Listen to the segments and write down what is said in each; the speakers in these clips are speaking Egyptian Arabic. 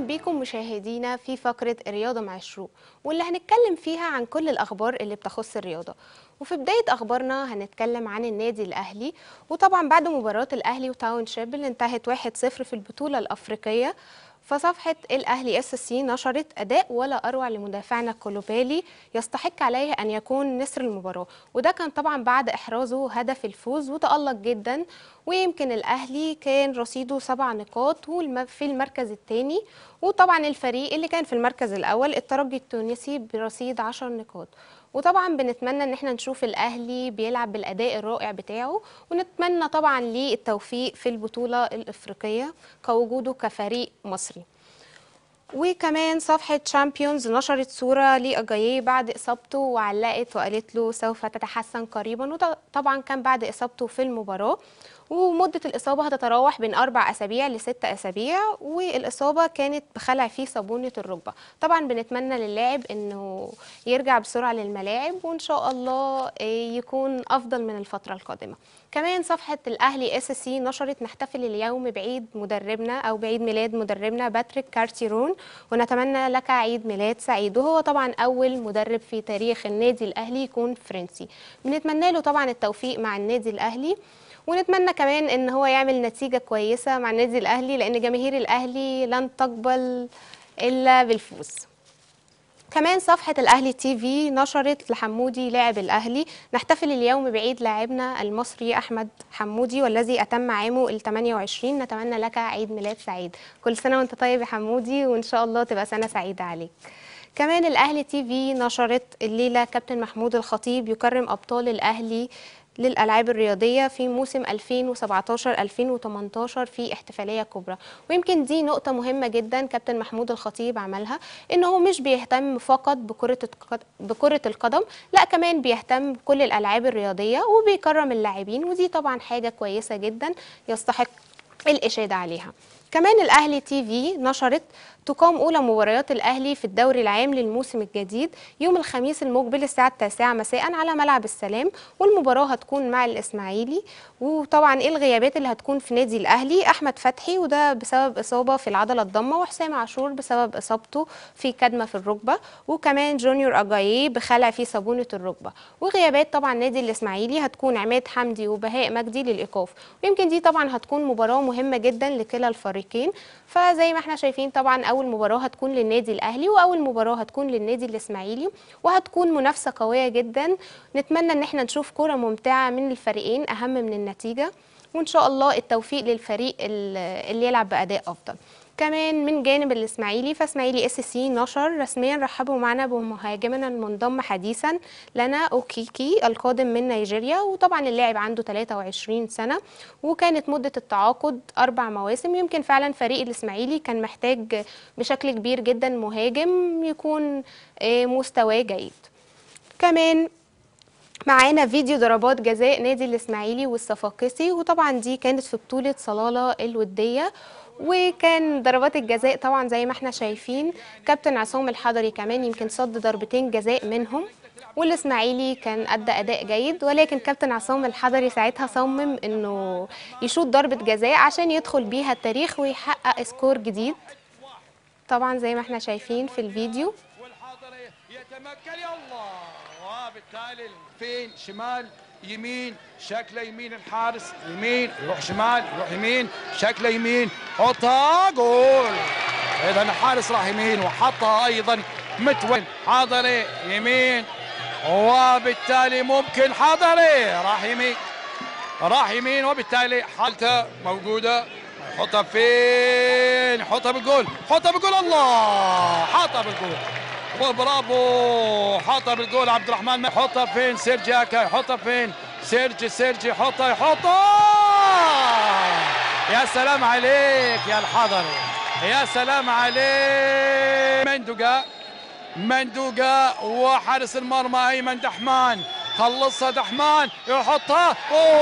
بيكم مشاهدينا في فقرة الرياضة مع الشروق واللي هنتكلم فيها عن كل الأخبار اللي بتخص الرياضة وفي بداية أخبارنا هنتكلم عن النادي الأهلي وطبعا بعد مباراة الأهلي وتاون شيب اللي انتهت 1-0 في البطولة الأفريقية فصفحة الأهلي اس سي نشرت أداء ولا أروع لمدافعنا كولوبالي يستحق عليه أن يكون نسر المباراة وده كان طبعا بعد إحرازه هدف الفوز وتألق جدا ويمكن الأهلي كان رصيده سبع نقاط والم- في المركز الثاني وطبعا الفريق اللي كان في المركز الأول الترجي التونسي برصيد 10 نقاط وطبعا بنتمنى ان احنا نشوف الاهلي بيلعب بالاداء الرائع بتاعه ونتمنى طبعا ليه التوفيق في البطوله الافريقيه كوجوده كفريق مصري وكمان صفحة شامبيونز نشرت صورة لأجاييه بعد إصابته وعلقت وقالت له سوف تتحسن قريبا وطبعا كان بعد إصابته في المباراة ومدة الإصابة هتتراوح بين أربع أسابيع لست أسابيع والإصابة كانت بخلع فيه صابونة الركبة طبعا بنتمنى للاعب إنه يرجع بسرعة للملاعب وإن شاء الله آه، يكون أفضل من الفترة القادمة كمان صفحة الأهلي اس سي نشرت نحتفل اليوم بعيد مدربنا أو بعيد ميلاد مدربنا باتريك كارتيرون ونتمنى لك عيد ميلاد سعيد وهو طبعا أول مدرب في تاريخ النادي الأهلي يكون فرنسي بنتمنى له طبعا التوفيق مع النادي الأهلي ونتمنى كمان ان هو يعمل نتيجة كويسة مع النادي الأهلي لأن جماهير الأهلي لن تقبل إلا بالفوز كمان صفحة الأهلي تي في نشرت لحمودي لاعب الأهلي نحتفل اليوم بعيد لاعبنا المصري أحمد حمودي والذي أتم عامه ال 28 نتمنى لك عيد ميلاد سعيد كل سنة وأنت طيب يا حمودي وإن شاء الله تبقى سنة سعيدة عليك كمان الأهلي تي في نشرت الليلة كابتن محمود الخطيب يكرم أبطال الأهلي للألعاب الرياضية في موسم 2017-2018 في احتفالية كبرى ويمكن دي نقطة مهمة جدا كابتن محمود الخطيب عملها إن هو مش بيهتم فقط بكرة الق- بكرة القدم لا كمان بيهتم بكل الألعاب الرياضية وبيكرم اللاعبين ودي طبعا حاجة كويسة جدا يستحق الإشادة عليها كمان الأهلي تي في نشرت تقام أولى مباريات الأهلي في الدوري العام للموسم الجديد يوم الخميس المقبل الساعة التاسعة مساء على ملعب السلام والمباراة هتكون مع الإسماعيلي وطبعا إيه الغيابات اللي هتكون في نادي الأهلي أحمد فتحي وده بسبب إصابة في العضلة الضمة وحسام عاشور بسبب إصابته في كدمة في الركبة وكمان جونيور أجاييه بخلع في صابونة الركبة وغيابات طبعا نادي الإسماعيلي هتكون عماد حمدي وبهاء مجدي للإيقاف ويمكن دي طبعا هتكون مباراة مهمة جدا لكلا الفريقين فزي ما احنا شايفين طبعا اول مباراه هتكون للنادي الاهلي واول مباراه هتكون للنادي الاسماعيلي وهتكون منافسه قويه جدا نتمنى ان احنا نشوف كره ممتعه من الفريقين اهم من النتيجه وان شاء الله التوفيق للفريق ال- اللي يلعب باداء افضل كمان من جانب الاسماعيلي فاسماعيلي اس سي نشر رسميا رحبوا معنا بمهاجمنا المنضم حديثا لنا اوكيكي القادم من نيجيريا وطبعا اللاعب عنده 23 سنه وكانت مده التعاقد اربع مواسم يمكن فعلا فريق الاسماعيلي كان محتاج بشكل كبير جدا مهاجم يكون آه، مستواه جيد كمان معانا فيديو ضربات جزاء نادي الاسماعيلي والصفاقسي وطبعا دي كانت في بطولة صلالة الودية وكان ضربات الجزاء طبعا زي ما احنا شايفين كابتن عصام الحضري كمان يمكن صد ضربتين جزاء منهم والاسماعيلي كان ادى اداء جيد ولكن كابتن عصام الحضري ساعتها صمم انه يشوط ضربة جزاء عشان يدخل بيها التاريخ ويحقق سكور جديد طبعا زي ما احنا شايفين في الفيديو والحضري يتمكن يا الله وبالتالي فين شمال يمين شكله يمين الحارس يمين يروح شمال يروح يمين شكله يمين حطها جول اذا الحارس راح يمين وحطها ايضا متوين حضري يمين وبالتالي ممكن حضري راح يمين راح يمين وبالتالي حالته موجوده حطها فين حطها بالجول حطها بالجول الله حطها بالجول وبرافو حطها بالجول عبد الرحمن ما حطها فين سيرجي اكا حطها فين سيرجي سيرجي حطها يحطها يا سلام عليك يا الحضري يا سلام عليك مندوقة مندوقة وحارس المرمى ايمن دحمان خلصها دحمان يحطها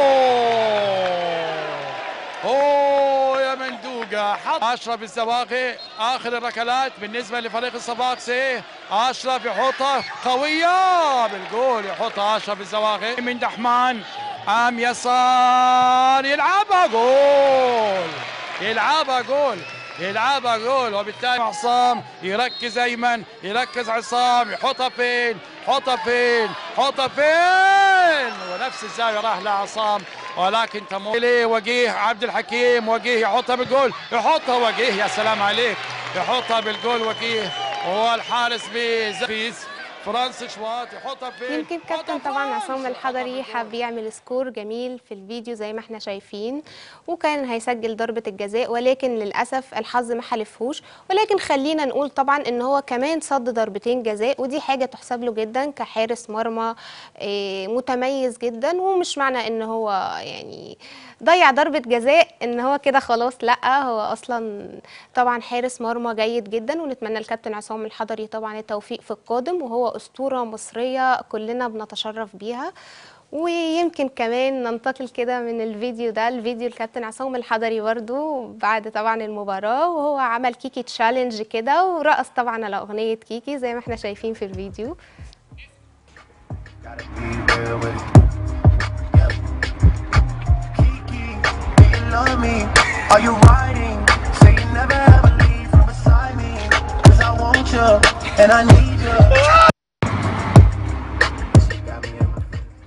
اوه اوه يا مندوقة حط اشرف الزواغي اخر الركلات بالنسبة لفريق الصفاقسي اشرف يحطها قوية بالجول يحطها اشرف الزواغي من دحمان ام يسار يلعبها جول يلعبها جول يلعبها جول وبالتالي عصام يركز ايمن يركز عصام يحطها فين حطها فين حطها فين ونفس الزاويه راح لعصام ولكن تمر ليه وجيه عبد الحكيم وجيه يحطها بالجول يحطها وجيه يا سلام عليك يحطها بالجول وجيه وهو الحارس بزفيز فرانس شواط يحطها فين يمكن يحطها كابتن طبعا فين؟ عصام الحضري يحطها حب يعمل سكور جميل في الفيديو زي ما احنا شايفين وكان هيسجل ضربة الجزاء ولكن للأسف الحظ ما حالفهوش ولكن خلينا نقول طبعا ان هو كمان صد ضربتين جزاء ودي حاجة تحسب له جدا كحارس مرمى آه، متميز جدا ومش معنى ان هو يعني ضيع ضربة جزاء ان هو كده خلاص لا هو اصلا طبعا حارس مرمى جيد جدا ونتمنى الكابتن عصام الحضري طبعا التوفيق في القادم وهو اسطورة مصرية كلنا بنتشرف بيها ويمكن كمان ننتقل كده من الفيديو ده الفيديو الكابتن عصام الحضري برضو بعد طبعا المباراة وهو عمل كيكي تشالنج كده ورقص طبعا على أغنية كيكي زي ما احنا شايفين في الفيديو Gotta be real with it. Yep. Kiki, do you love me? Are you riding? Say you never ever leave from beside me. Cause I want you and I need you. She got me in my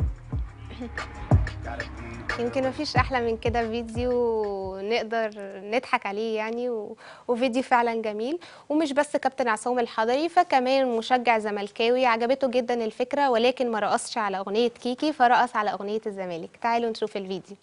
Gotta be يمكن مفيش احلى من كده فيديو نقدر نضحك عليه يعني و... وفيديو فعلا جميل ومش بس كابتن عصام الحضري فكمان مشجع زملكاوي عجبته جدا الفكره ولكن ما رقصش على اغنيه كيكي فرقص على اغنيه الزمالك تعالوا نشوف الفيديو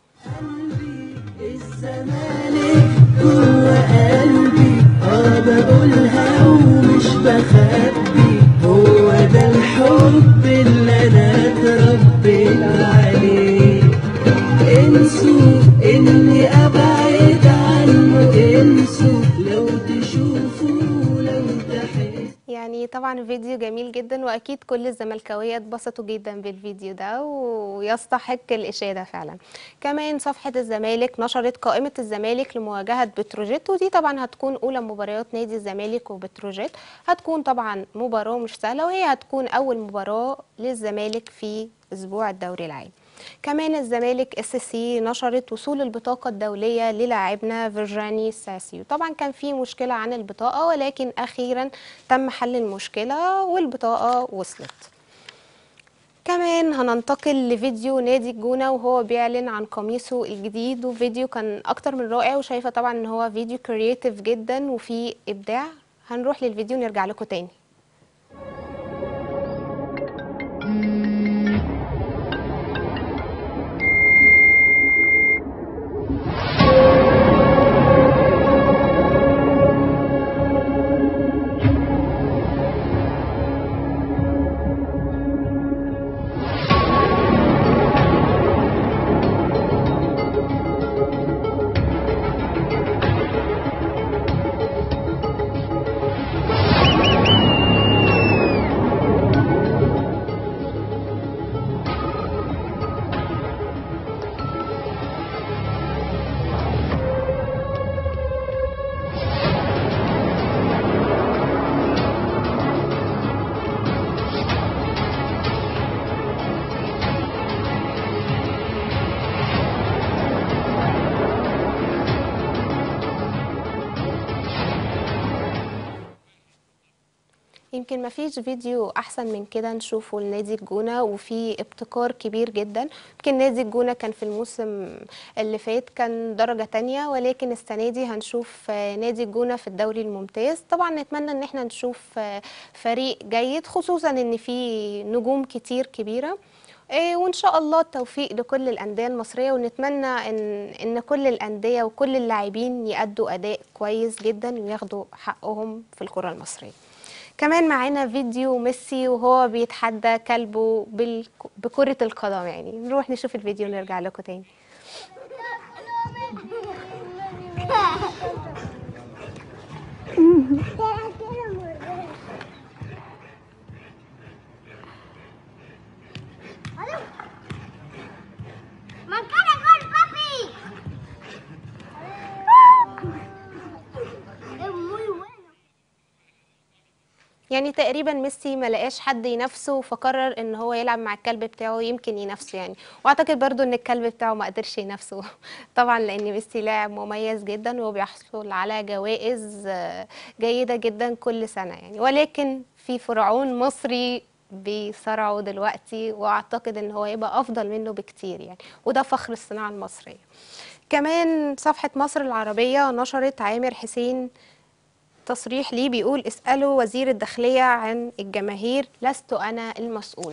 الزمالك جوه قلبي اه بقولها ومش بخبي هو ده الحب اللي انا اتربيت عليه انسوا اني ابعد عنه انسوا لو تشوفوا لو تحسوا يعني طبعا فيديو جميل جدا واكيد كل الزملكاويه اتبسطوا جدا بالفيديو ده ويستحق الاشاده فعلا كمان صفحه الزمالك نشرت قائمه الزمالك لمواجهه بتروجيت ودي طبعا هتكون اولى مباريات نادي الزمالك وبتروجيت هتكون طبعا مباراه مش سهله وهي هتكون اول مباراه للزمالك في اسبوع الدوري العام كمان الزمالك اس سي نشرت وصول البطاقة الدولية للاعبنا فيرجاني ساسيو طبعا كان في مشكلة عن البطاقة ولكن أخيرا تم حل المشكلة والبطاقة وصلت كمان هننتقل لفيديو نادي الجونة وهو بيعلن عن قميصه الجديد وفيديو كان أكتر من رائع وشايفة طبعا إن هو فيديو كرييتيف جدا وفيه إبداع هنروح للفيديو نرجع لكم تاني يمكن مفيش فيديو احسن من كده نشوفه لنادي الجونه وفي ابتكار كبير جدا يمكن نادي الجونه كان في الموسم اللي فات كان درجه تانية ولكن السنه دي هنشوف آه، نادي الجونه في الدوري الممتاز طبعا نتمنى ان احنا نشوف آه، فريق جيد خصوصا ان في نجوم كتير كبيره إيه وان شاء الله التوفيق لكل الانديه المصريه ونتمنى ان ان كل الانديه وكل اللاعبين يأدوا اداء كويس جدا وياخدوا حقهم في الكره المصريه كمان معانا فيديو ميسي وهو بيتحدى كلبه بال... بكرة القدم يعني نروح نشوف الفيديو ونرجع لكم تاني Mancada gol, papi. Es muy bueno. يعني تقريبا ميسي ما لقاش حد ينافسه فقرر ان هو يلعب مع الكلب بتاعه يمكن ينافسه يعني واعتقد برضو ان الكلب بتاعه ما قدرش ينافسه طبعا لان ميسي لاعب مميز جدا وبيحصل على جوائز آه، جيدة جدا كل سنة يعني ولكن في فرعون مصري بيصارعه دلوقتي واعتقد ان هو يبقى افضل منه بكتير يعني وده فخر الصناعة المصرية كمان صفحة مصر العربية نشرت عامر حسين تصريح ليه بيقول اسألوا وزير الداخلية عن الجماهير لست أنا المسؤول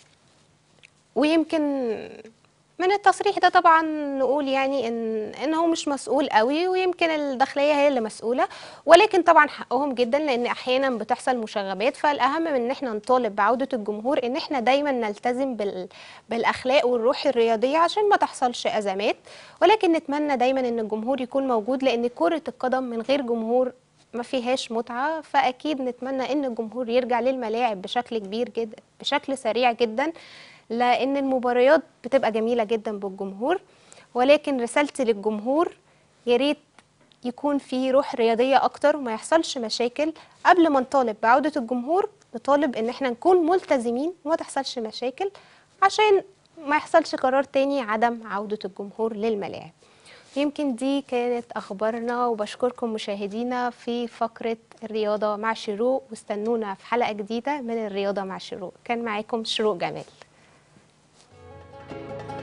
ويمكن من التصريح ده طبعا نقول يعني ان ان هو مش مسؤول قوي ويمكن الداخليه هي اللي مسؤوله ولكن طبعا حقهم جدا لان احيانا بتحصل مشاغبات فالاهم من ان احنا نطالب بعوده الجمهور ان احنا دايما نلتزم بال بالاخلاق والروح الرياضيه عشان ما تحصلش ازمات ولكن نتمنى دايما ان الجمهور يكون موجود لان كره القدم من غير جمهور ما فيهاش متعة فأكيد نتمنى إن الجمهور يرجع للملاعب بشكل كبير جدا بشكل سريع جدا لأن المباريات بتبقى جميلة جدا بالجمهور ولكن رسالتي للجمهور يا ريت يكون في روح رياضية أكتر وما يحصلش مشاكل قبل ما نطالب بعودة الجمهور نطالب إن احنا نكون ملتزمين وما تحصلش مشاكل عشان ما يحصلش قرار تاني عدم عودة الجمهور للملاعب يمكن دي كانت أخبارنا وبشكركم مشاهدينا في فقرة الرياضة مع شروق واستنونا في حلقة جديدة من الرياضة مع شروق كان معاكم شروق جمال